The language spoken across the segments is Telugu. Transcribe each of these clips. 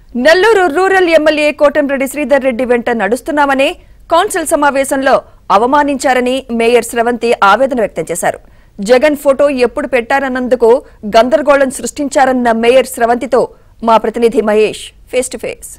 నెల్లూరు రూరల్ ఎమ్మెల్యే కోటంరెడ్డి శ్రీధర్ రెడ్డి వెంట నడుస్తున్నామని కౌన్సిల్ సమావేశంలో అవమానించారని మేయర్ స్రవంతి ఆవేదన వ్యక్తం చేశారు జగన్ ఫోటో ఎప్పుడు పెట్టారన్నందుకు గందరగోళం సృష్టించారన్న మేయర్ స్రవంతితో మా ప్రతినిధి Mahesh face to face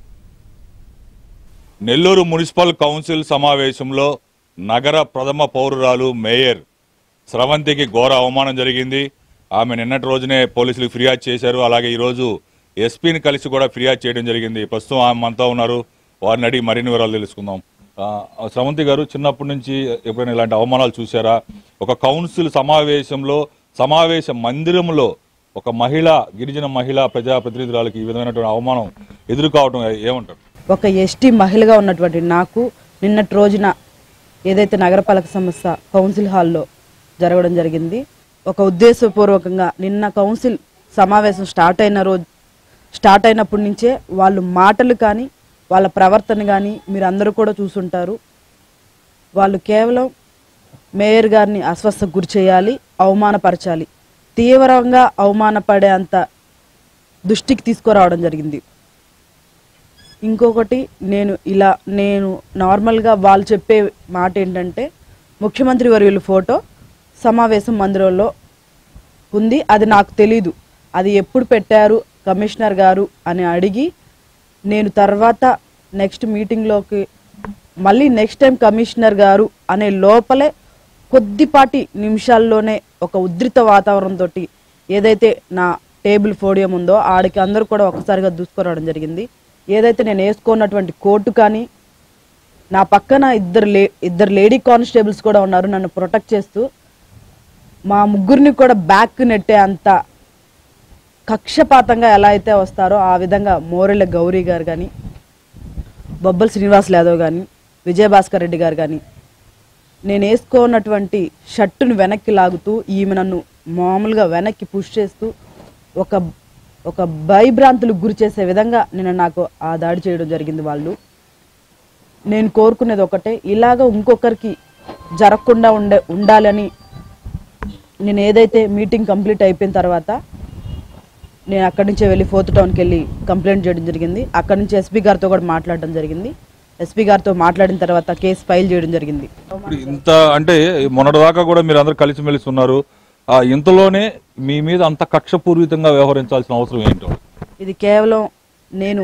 Nellore municipal council సమావేశంలో నగర ప్రథమ పౌరురాలు మేయర్ స్రవంతికి ఘోర అవమానం జరిగింది ఆమె నిన్నటి రోజునే పోలీసులకు ఫిర్యాదు చేశారు అలాగే ఈరోజు ఎస్పీని కలిసి కూడా ఫిర్యాదు చేయడం జరిగింది ప్రస్తుతం ఆమె మనతో ఉన్నారు వారిని అడిగి మరిన్ని వివరాలు తెలుసుకుందాం ఆ, స్రవంతి గారు చిన్నప్పటి నుంచి ఎప్పుడైనా ఇలాంటి అవమానాలు చూసారా ఒక కౌన్సిల్ సమావేశంలో సమావేశ మందిరంలో ఒక మహిళ గిరిజన మహిళ ప్రజాప్రతినిధురాలకి ఈ విధమైనటువంటి అవమానం ఎదుర్కోవడం ఏమంటారు ఒక ఎస్టీ మహిళగా ఉన్నటువంటి నాకు నిన్నటి రోజున ఏదైతే నగరపాలక సంస్థ కౌన్సిల్ హాల్లో జరగడం జరిగింది ఒక ఉద్దేశపూర్వకంగా నిన్న కౌన్సిల్ సమావేశం స్టార్ట్ అయిన రోజు స్టార్ట్ అయినప్పటి నుంచే వాళ్ళు మాటలు కానీ వాళ్ళ ప్రవర్తన కానీ మీరు అందరూ కూడా చూసుంటారు వాళ్ళు కేవలం మేయర్ గారిని అస్వస్థకు గురి చేయాలి అవమానపరచాలి తీవ్రంగా అవమానపడే అంత దృష్టికి తీసుకురావడం జరిగింది ఇంకొకటి నేను ఇలా నేను నార్మల్గా వాళ్ళు చెప్పే మాట ఏంటంటే ముఖ్యమంత్రి వర్యుల ఫోటో సమావేశం మందిరంలో ఉంది అది నాకు తెలీదు అది ఎప్పుడు పెట్టారు కమిషనర్ గారు అని అడిగి నేను తర్వాత నెక్స్ట్ మీటింగ్లోకి మళ్ళీ నెక్స్ట్ టైం కమిషనర్ గారు అనే లోపలే కొద్దిపాటి నిమిషాల్లోనే ఒక ఉద్రిత వాతావరణంతో ఏదైతే నా టేబుల్ ఫోడియం ఉందో ఆడికి అందరూ కూడా ఒకసారిగా దూసుకురావడం జరిగింది ఏదైతే నేను వేసుకున్నటువంటి కోటు కానీ నా పక్కన ఇద్దరు లే ఇద్దరు లేడీ కానిస్టేబుల్స్ కూడా ఉన్నారు నన్ను ప్రొటెక్ట్ చేస్తూ మా ముగ్గురిని కూడా బ్యాక్ నెట్టే అంత కక్షపాతంగా ఎలా అయితే వస్తారో ఆ విధంగా మోరెళ్ళ గౌరీ గారు కానీ బొబ్బల్ శ్రీనివాస్ యాదవ్ కానీ విజయభాస్కర్ రెడ్డి గారు కానీ నేను వేసుకోనటువంటి షర్టును వెనక్కి లాగుతూ ఈమె నన్ను మామూలుగా వెనక్కి పుష్ చేస్తూ ఒక ఒక భయభ్రాంతులకు గురి చేసే విధంగా నేను నాకు ఆ దాడి చేయడం జరిగింది వాళ్ళు నేను కోరుకునేది ఒకటే ఇలాగ ఇంకొకరికి జరగకుండా ఉండే ఉండాలని నేను ఏదైతే మీటింగ్ కంప్లీట్ అయిపోయిన తర్వాత నేను అక్కడి నుంచే వెళ్ళి ఫోర్త్ టౌన్కి వెళ్ళి కంప్లైంట్ చేయడం జరిగింది అక్కడి నుంచి ఎస్పీ గారితో కూడా మాట్లాడడం జరిగింది ఎస్పీ గారితో మాట్లాడిన తర్వాత కేసు ఫైల్ చేయడం జరిగింది ఇప్పుడు ఇంత అంటే మొన్నటిదాకా కూడా మీరు అందరు కలిసిమెలిసి ఉన్నారు ఆ ఇంతలోనే మీ మీద అంత కక్షపూర్వితంగా వ్యవహరించాల్సిన అవసరం ఏంటో ఇది కేవలం నేను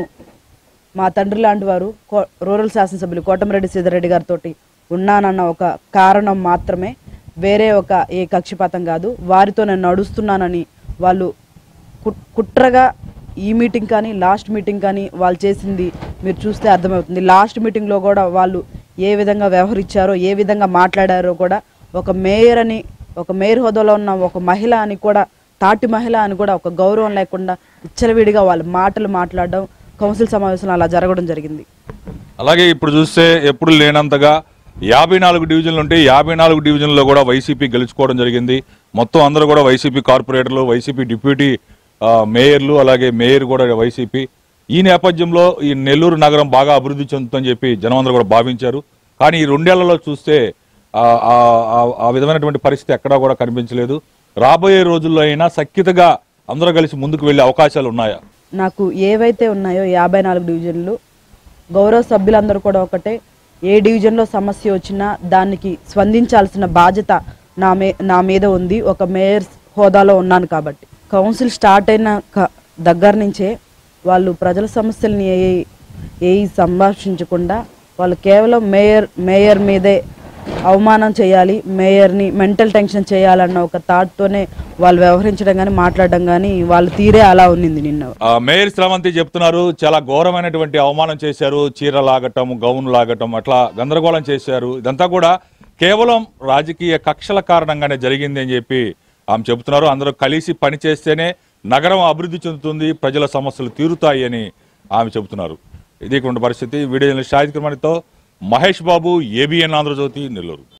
మా తండ్రి లాంటి వారు కో- రూరల్ శాసనసభ్యులు కోటమిరెడ్డి సీతారెడ్డి గారితో ఉన్నానన్న ఒక కారణం మాత్రమే వేరే ఒక ఏ కక్షిపాతం కాదు వారితో నేను నడుస్తున్నానని వాళ్ళు కుట్- కుట్రగా ఈ మీటింగ్ కానీ లాస్ట్ మీటింగ్ కానీ వాళ్ళు చేసింది మీరు చూస్తే అర్థమవుతుంది లాస్ట్ మీటింగ్లో కూడా వాళ్ళు ఏ విధంగా వ్యవహరించారో ఏ విధంగా మాట్లాడారో కూడా ఒక మేయర్ అని ఒక మేయర్ హోదాలో ఉన్న ఒక మహిళ అని కూడా తాటి మహిళ అని కూడా ఒక గౌరవం లేకుండా ఇచ్చలవిడిగా వాళ్ళ మాటలు మాట్లాడడం కౌన్సిల్ సమావేశంలో అలా జరగడం జరిగింది అలాగే ఇప్పుడు చూస్తే ఎప్పుడు లేనంతగా యాభై నాలుగు డివిజన్లు ఉంటే యాభై నాలుగు డివిజన్లో కూడా వైసీపీ గెలుచుకోవడం జరిగింది మొత్తం అందరూ కూడా వైసీపీ కార్పొరేటర్లు వైసీపీ డిప్యూటీ ఆ, మేయర్లు అలాగే మేయర్ కూడా వైసీపీ ఈ నేపథ్యంలో ఈ నెల్లూరు నగరం బాగా అభివృద్ధి చెందుతుందని చెప్పి జనం అందరూ కూడా భావించారు కానీ ఈ రెండేళ్లలో చూస్తే ఆ, ఆ, ఆ- ఆ విధమైనటువంటి పరిస్థితి ఎక్కడా కూడా కనిపించలేదు రాబోయే రోజుల్లో అయినా సఖ్యతగా అందరూ కలిసి ముందుకు వెళ్ళే అవకాశాలు ఉన్నాయా నాకు ఏవైతే ఉన్నాయో యాభై నాలుగు డివిజన్లు గౌరవ సభ్యులందరూ కూడా ఒకటే ఏ డివిజన్లో సమస్య వచ్చినా దానికి స్పందించాల్సిన బాధ్యత నా మే నా మీద ఉంది ఒక మేయర్ హోదాలో ఉన్నాను కాబట్టి కౌన్సిల్ స్టార్ట్ అయిన క- దగ్గర నుంచే వాళ్ళు ప్రజల సమస్యల్ని ఏ ఏ సంభాషించకుండా వాళ్ళు కేవలం మేయర్ మేయర్ మీదే అవమానం చేయాలి మేయర్ని మెంటల్ టెన్షన్ చేయాలన్న ఒక థాట్తోనే వాళ్ళు వ్యవహరించడం కానీ మాట్లాడడం కానీ వాళ్ళ తీరే అలా ఉన్నింది నిన్న ఆ, మేయర్ శ్రవంతి చెప్తున్నారు చాలా ఘోరమైనటువంటి అవమానం చేశారు చీర లాగటం గౌన్ లాగటం అట్లా గందరగోళం చేశారు ఇదంతా కూడా కేవలం రాజకీయ కక్షల కారణంగానే జరిగింది అని చెప్పి ఆమె చెబుతున్నారు అందరూ కలిసి పనిచేస్తేనే నగరం అభివృద్ధి చెందుతుంది ప్రజల సమస్యలు తీరుతాయి అని ఆమె చెబుతున్నారు ఇది ఇక్కడ ఉన్న పరిస్థితి వీడియో జర్నలిస్ట్ షాహిద్ కుమార్తో మహేష్ బాబు ఏబిఎన్ ఆంధ్రజ్యోతి నెల్లూరు